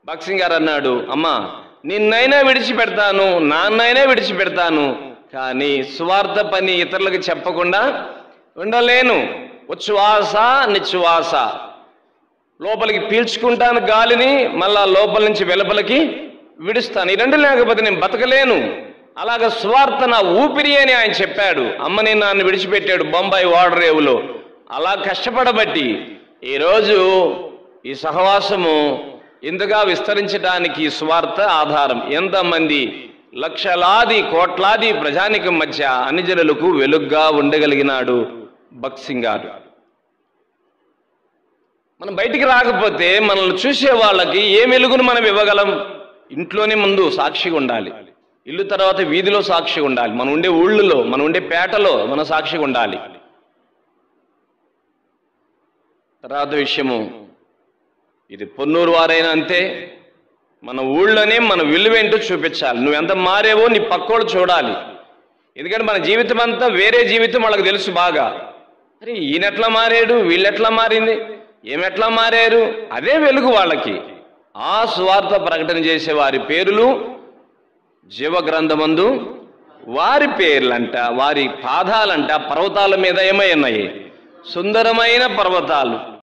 భక్సింగ్ గారు అన్నాడు అమ్మా నిన్నైనా విడిచిపెడతాను నాన్నైనా విడిచిపెడతాను కానీ స్వార్థ పని ఇతరులకు చెప్పకుండా ఉండలేను ఉచ్ఛ్వాస నిశ్వాస లోపలికి పీల్చుకుంటాను గాలిని మళ్ళా లోపల నుంచి వెలుపలికి విడుస్తాను ఈ రెండు లేకపోతే నేను బతకలేను అలాగ స్వార్థ నా ఊపిరి అని ఆయన చెప్పాడు అమ్మని నాన్ను విడిచిపెట్టాడు బొంబాయి ఓడరేవులో అలా కష్టపడబట్టి ఈరోజు ఈ సహవాసము ఇంతగా విస్తరించడానికి ఈ స్వార్థ ఆధారం ఎంతమంది లక్షలాది కోట్లాది ప్రజానికం మధ్య అనిజనులకు వెలుగ్గా ఉండగలిగినాడు బక్సింగ్ గారు మనం బయటికి రాకపోతే మనల్ని చూసే వాళ్ళకి ఏ వెలుగును మనం ఇవ్వగలం ఇంట్లోనే ముందు సాక్షిగా ఉండాలి ఇల్లు తర్వాత వీధిలో సాక్షిగా ఉండాలి మనం ఉండే ఊళ్ళలో మనం ఉండే పేటలో మన సాక్షిగా ఉండాలి తర్వాత విషయము ఇది పొన్నూరు వారైనా అంతే మన ఊళ్ళోనే మన విలువేంటో చూపించాలి నువ్వు ఎంత మారేవో నీ పక్కోడు చూడాలి ఎందుకంటే మన జీవితం అంతా వేరే జీవితం వాళ్ళకి తెలుసు బాగా అరే ఈయనెట్లా మారాడు వీళ్ళెట్లా మారింది ఏమెట్లా మారారు అదే వెలుగు వాళ్ళకి ఆ స్వార్థ ప్రకటన చేసే వారి పేర్లు జీవ గ్రంథమందు వారి పేర్లంట వారి పాదాలంట పర్వతాల మీద ఏమై ఉన్నాయి సుందరమైన పర్వతాలు